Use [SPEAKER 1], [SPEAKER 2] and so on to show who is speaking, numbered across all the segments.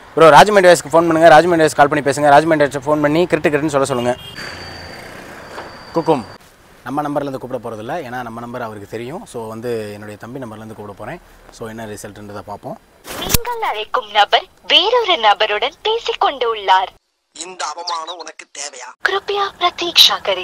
[SPEAKER 1] Bro ராஜ்மெண்ட் வயசுக்கு phone பண்ணுங்கள் ராஜ்மெண்ட் வயசு கால் பண்ணி பேசுங்க ராஜ்மெண்ட் வயசு ஃபோன் பண்ணி கிரிட்டு கிரிட்டுன்னு சொல்ல சொல்லுங்கள் குக்கும் நம்ம நம்பர்லேருந்து கூப்பிட போகிறதில்ல ஏன்னா நம்ம நம்பர் அவருக்கு தெரியும் ஸோ வந்து என்னுடைய தம்பி நம்பர்லேருந்து கூப்பிட போகிறேன் ஸோ என்ன ரிசல்ட்ன்றதை பார்ப்போம்
[SPEAKER 2] நீங்கள் அழைக்கும் நபர் வேறொரு நபருடன் பேசிக் கொண்டு உள்ளார்
[SPEAKER 3] இந்த அவமானம் உனக்கு தேவையா
[SPEAKER 2] கிருப்பயா பிரதீக்ஷா கரே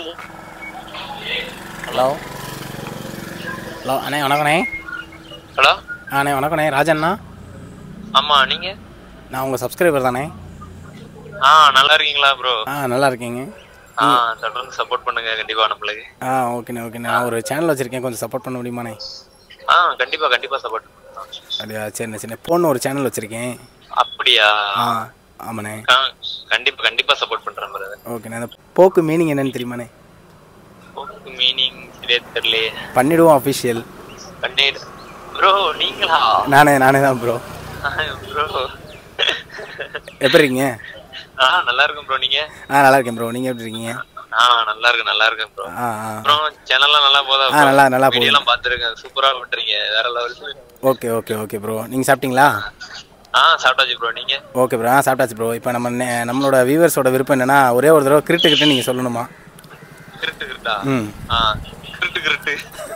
[SPEAKER 1] ஹலோ ஹலோ அண்ணே வணக்கண்ணே
[SPEAKER 4] ஹலோ
[SPEAKER 1] ஆ அண்ணே வணக்கண்ணே ராஜண்ணா
[SPEAKER 4] ஆமா நீங்க
[SPEAKER 1] நான் உங்கள் சப்ஸ்கிரைபர் தானே
[SPEAKER 4] ஆ நல்லா இருக்கீங்களா ப்ரோ
[SPEAKER 1] ஆ நல்லா இருக்கீங்க
[SPEAKER 4] ஆ தொடர்ந்து சப்போர்ட் பண்ணுங்க கண்டிப்பா நம்மளுக்கு
[SPEAKER 1] ஆ ஓகேண்ணே ஓகேண்ணே நான் ஒரு சேனல் வச்சுருக்கேன் கொஞ்சம் சப்போர்ட் பண்ண முடியுமாண்ணே
[SPEAKER 4] ஆ கண்டிப்பா கண்டிப்பா சப்போர்ட்
[SPEAKER 1] அப்படியா சரிண்ணே சரிண்ணே பொண்ணு ஒரு சேனல் வச்சுருக்கேன்
[SPEAKER 4] அப்படியா
[SPEAKER 1] ஆ ஆமாண்ணே
[SPEAKER 4] ஆ, கண்டிப்பா கண்டிப்பா சப்போர்ட் பண்றேன் பிரதர்
[SPEAKER 1] ஓகேண்ணே அந்த போக்கு மீனிங் என்னன்னு தெரியுமாண்ணே
[SPEAKER 4] மீனிங் சரியா தெரியலையே
[SPEAKER 1] பண்ணிடுவோம் அஃபிஷியல்
[SPEAKER 4] கண்டிப்பா ப்ரோ நீங்களா
[SPEAKER 1] நானே நானே தான் ப்ரோ
[SPEAKER 4] ப்ரோ
[SPEAKER 1] எப்படி இருக்கீங்க
[SPEAKER 4] ஆ நல்லா இருக்கும் ப்ரோ நீங்க
[SPEAKER 1] ஆ நல்லா இருக்கேன் ப்ரோ நீங்கள் எப்படி இருக்கீங்க
[SPEAKER 4] ஆ நல்லா இருக்கு நல்லா இருக்கேன் ப்ரோ
[SPEAKER 1] ஆ ஆ
[SPEAKER 4] அப்புறம் சேனல்லாம் நல்லா போதா
[SPEAKER 1] ஆ, நல்லா, நல்லா போகுது.
[SPEAKER 4] வீடியோலாம் பார்த்துருக்கேன் சூப்பரா பண்றீங்க வேற level
[SPEAKER 1] okay okay okay bro நீங்கள் சாப்பிட்டீங்களா
[SPEAKER 4] ஆ சாப்பிட்டாச்சு ப்ரோ நீங்க
[SPEAKER 1] ஓகே ப்ரோ ஆ சாப்பிட்டாச்சு ப்ரோ இப்போ நம்ம நே- நம்மளோட வியூவர்ஸோட விருப்பம் என்னன்னா ஒரே ஒரு தடவை கிரிட்டு கிட்ட நீங்கள் சொல்லணுமா
[SPEAKER 4] கிருட்டு கிருட்டா
[SPEAKER 1] ம்
[SPEAKER 4] ஆ கிருட்டு கிருட்டு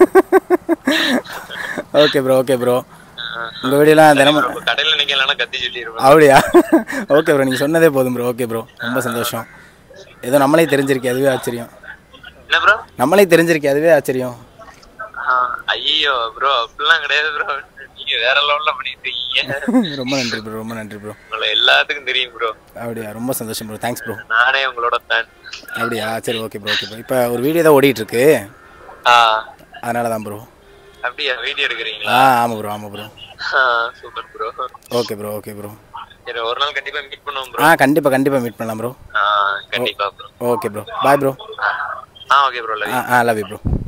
[SPEAKER 1] ஓகே ப்ரோ ஓகே ப்ரோ உங்கள் வீடியோலாம் தினமும்
[SPEAKER 4] ப்ரோ, கடையில நிக்கலன்னா கத்தி சொல்லிடுவேன்
[SPEAKER 1] அப்படியா ஓகே ப்ரோ நீங்கள் சொன்னதே போதும் ப்ரோ ஓகே ப்ரோ ரொம்ப சந்தோஷம் ஏதோ நம்மளே தெரிஞ்சிருக்கே அதுவே ஆச்சரியம்
[SPEAKER 4] என்ன ப்ரோ
[SPEAKER 1] நம்மளே தெரிஞ்சிருக்கே அதுவே ஆச்சரியம்
[SPEAKER 4] ஐயோ ப்ரோ அப்படிலாம் கிடையாது ப்ரோ நீங்க வேற லெவல்ல பண்ணிட்டு இருக்கீங்க
[SPEAKER 1] ரொம்ப நன்றி ப்ரோ ரொம்ப நன்றி ப்ரோ
[SPEAKER 4] உங்களை எல்லாத்துக்கும் தெரியும் ப்ரோ
[SPEAKER 1] அப்படியா ரொம்ப சந்தோஷம் ப்ரோ தேங்க்ஸ் ப்ரோ
[SPEAKER 4] நானே உங்களோட ஃபேன்
[SPEAKER 1] அப்படியா சரி ஓகே ப்ரோ ஓகே ப்ரோ இப்போ ஒரு வீடியோ தான் ஓடிட்டு இருக்கு
[SPEAKER 4] ஆ
[SPEAKER 1] அதனால தான் ப்ரோ
[SPEAKER 4] அப்படியா வீடியோ எடுக்கிறீங்களா
[SPEAKER 1] ஆ ஆமாம் ப்ரோ ஆமாம் bro
[SPEAKER 4] super bro
[SPEAKER 1] okay bro okay bro
[SPEAKER 4] சரி ஒரு நாள் கண்டிப்பா மீட் பண்ணுவோம்
[SPEAKER 1] ஆ
[SPEAKER 4] ப்ரோ
[SPEAKER 1] கண்டிப்பாக கண்டிப்பாக மீட் பண்ணலாம் ப்ரோ
[SPEAKER 4] ஆ கண்டிப்பா bro
[SPEAKER 1] okay bro bye bro
[SPEAKER 4] ஆ ஓகே ப்ரோ
[SPEAKER 1] ஆ ஆ லவ் யூ ப்ரோ